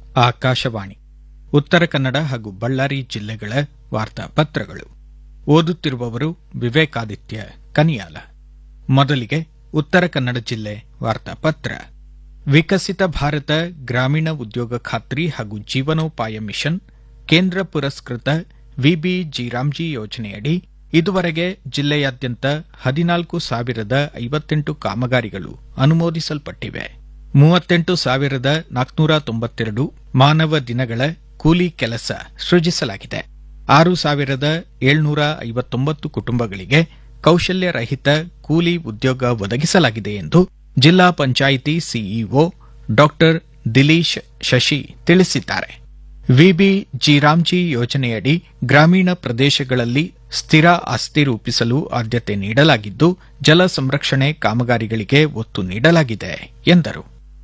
ಆಕಾಶವಾಣಿ ಉತ್ತರ ಕನ್ನಡ ಹಾಗೂ ಬಳ್ಳಾರಿ ಜಿಲ್ಲೆಗಳ ವಾರ್ತಾಪತ್ರಗಳು ಓದುತ್ತಿರುವವರು ವಿವೇಕಾದಿತ್ಯ ಕನಿಯಾಲ ಮೊದಲಿಗೆ ಉತ್ತರ ಕನ್ನಡ ಜಿಲ್ಲೆ ವಾರ್ತಾಪತ್ರ ವಿಕಸಿತ ಭಾರತ ಗ್ರಾಮೀಣ ಉದ್ಯೋಗ ಖಾತ್ರಿ ಹಾಗೂ ಜೀವನೋಪಾಯ ಮಿಷನ್ ಕೇಂದ್ರ ಪುರಸ್ಕೃತ ವಿಬಿ ಜಿರಾಮ್ಜಿ ಯೋಜನೆಯಡಿ ಇದುವರೆಗೆ ಜಿಲ್ಲೆಯಾದ್ಯಂತ ಹದಿನಾಲ್ಕು ಸಾವಿರದ ಐವತ್ತೆಂಟು ಕಾಮಗಾರಿಗಳು ಅನುಮೋದಿಸಲ್ಪಟ್ಟಿವೆ ಮೂವತ್ತೆಂಟು ಸಾವಿರದ ನಾಲ್ಕುನೂರ ತೊಂಬತ್ತೆರಡು ಮಾನವ ದಿನಗಳ ಕೂಲಿ ಕೆಲಸ ಸೃಜಿಸಲಾಗಿದೆ ಆರು ಸಾವಿರದ ಏಳ್ನೂರ ಐವತ್ತೊಂಬತ್ತು ಕುಟುಂಬಗಳಿಗೆ ಕೌಶಲ್ಯ ರಹಿತ ಕೂಲಿ ಉದ್ಯೋಗ ಒದಗಿಸಲಾಗಿದೆ ಎಂದು ಜಿಲ್ಲಾ ಪಂಚಾಯಿತಿ ಸಿಇಒ ಡಾ ದಿಲೀಶ್ ಶಶಿ ತಿಳಿಸಿದ್ದಾರೆ ವಿಬಿ ಜಿರಾಮ್ಜಿ ಯೋಜನೆಯಡಿ ಗ್ರಾಮೀಣ ಪ್ರದೇಶಗಳಲ್ಲಿ ಸ್ಥಿರ ಆಸ್ತಿ ರೂಪಿಸಲು ಆದ್ಯತೆ ನೀಡಲಾಗಿದ್ದು ಜಲ ಸಂರಕ್ಷಣೆ ಕಾಮಗಾರಿಗಳಿಗೆ ಒತ್ತು ನೀಡಲಾಗಿದೆ ಎಂದರು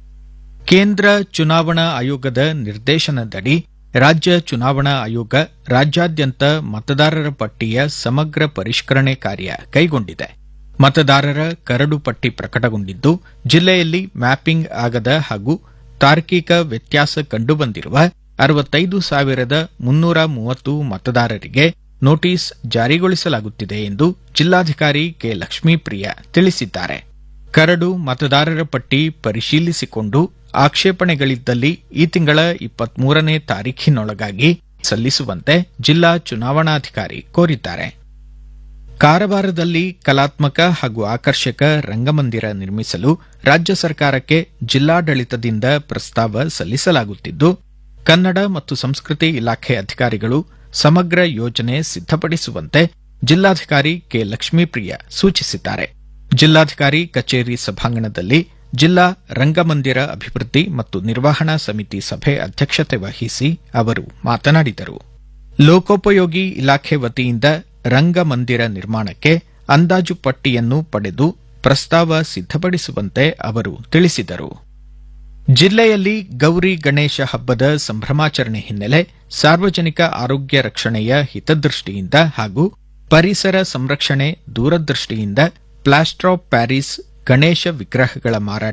ಕೇಂದ್ರ ಚುನಾವಣಾ ಆಯೋಗದ ನಿರ್ದೇಶನದಡಿ ರಾಜ್ಯ ಚುನಾವಣಾ ಆಯೋಗ ರಾಜ್ಯಾದ್ಯಂತ ಮತದಾರರ ಪಟ್ಟಿಯ ಸಮಗ್ರ ಪರಿಷ್ಕರಣೆ ಕಾರ್ಯ ಕೈಗೊಂಡಿದೆ ಮತದಾರರ ಕರಡು ಪಟ್ಟಿ ಪ್ರಕಟಗೊಂಡಿದ್ದು ಜಿಲ್ಲೆಯಲ್ಲಿ ಮ್ಯಾಪಿಂಗ್ ಆಗದ ಹಾಗೂ ತಾರ್ಕಿಕ ವ್ಯತ್ಯಾಸ ಕಂಡುಬಂದಿರುವ ಅರವತ್ತೈದು ಸಾವಿರದ ಮುನ್ನೂರ ಮೂವತ್ತು ಮತದಾರರಿಗೆ ನೋಟಿಸ್ ಜಾರಿಗೊಳಿಸಲಾಗುತ್ತಿದೆ ಎಂದು ಜಿಲ್ಲಾಧಿಕಾರಿ ಕೆ ಲಕ್ಷ್ಮೀಪ್ರಿಯ ತಿಳಿಸಿದ್ದಾರೆ ಕರಡು ಮತದಾರರ ಪಟ್ಟಿ ಪರಿಶೀಲಿಸಿಕೊಂಡು ಆಕ್ಷೇಪಣೆಗಳಿದ್ದಲ್ಲಿ ಈ ತಿಂಗಳ ಇಪ್ಪತ್ಮೂರನೇ ತಾರೀಖಿನೊಳಗಾಗಿ ಸಲ್ಲಿಸುವಂತೆ ಜಿಲ್ಲಾ ಚುನಾವಣಾಧಿಕಾರಿ ಕೋರಿದ್ದಾರೆ ಕಾರವಾರದಲ್ಲಿ ಕಲಾತ್ಮಕ ಹಾಗೂ ಆಕರ್ಷಕ ರಂಗಮಂದಿರ ನಿರ್ಮಿಸಲು ರಾಜ್ಯ ಸರ್ಕಾರಕ್ಕೆ ಜಿಲ್ಲಾಡಳಿತದಿಂದ ಪ್ರಸ್ತಾವ ಸಲ್ಲಿಸಲಾಗುತ್ತಿದ್ದು ಕನ್ನಡ ಮತ್ತು ಸಂಸ್ಕೃತಿ ಇಲಾಖೆ ಅಧಿಕಾರಿಗಳು ಸಮಗ್ರ ಯೋಜನೆ ಸಿದ್ದಪಡಿಸುವಂತೆ ಜಿಲ್ಲಾಧಿಕಾರಿ ಕೆ ಲಕ್ಷ್ಮೀಪ್ರಿಯ ಸೂಚಿಸಿದ್ದಾರೆ ಜಿಲ್ಲಾಧಿಕಾರಿ ಕಚೇರಿ ಸಭಾಂಗಣದಲ್ಲಿ ಜಿಲ್ಲಾ ರಂಗಮಂದಿರ ಅಭಿವೃದ್ಧಿ ಮತ್ತು ನಿರ್ವಹಣಾ ಸಮಿತಿ ಸಭೆ ಅಧ್ಯಕ್ಷತೆ ವಹಿಸಿ ಅವರು ಮಾತನಾಡಿದರು ಲೋಕೋಪಯೋಗಿ ಇಲಾಖೆ ವತಿಯಿಂದ ರಂಗಮಂದಿರ ನಿರ್ಮಾಣಕ್ಕೆ ಅಂದಾಜು ಪಟ್ಟಿಯನ್ನು ಪಡೆದು ಪ್ರಸ್ತಾವ ಸಿದ್ದಪಡಿಸುವಂತೆ ಅವರು ತಿಳಿಸಿದರು ಜಿಲ್ಲೆಯಲ್ಲಿ ಗೌರಿ ಗಣೇಶ ಹಬ್ಬದ ಸಂಭ್ರಮಾಚರಣೆ ಹಿನ್ನೆಲೆ ಸಾರ್ವಜನಿಕ ಆರೋಗ್ಯ ರಕ್ಷಣೆಯ ಹಿತದೃಷ್ಟಿಯಿಂದ ಹಾಗೂ ಪರಿಸರ ಸಂರಕ್ಷಣೆ ದೂರದೃಷ್ಟಿಯಿಂದ ಪ್ಲಾಸ್ಟರ್ ಆಫ್ ಪ್ಯಾರಿಸ್ ಗಣೇಶ ವಿಗ್ರಹಗಳ ಮಾರಾಟ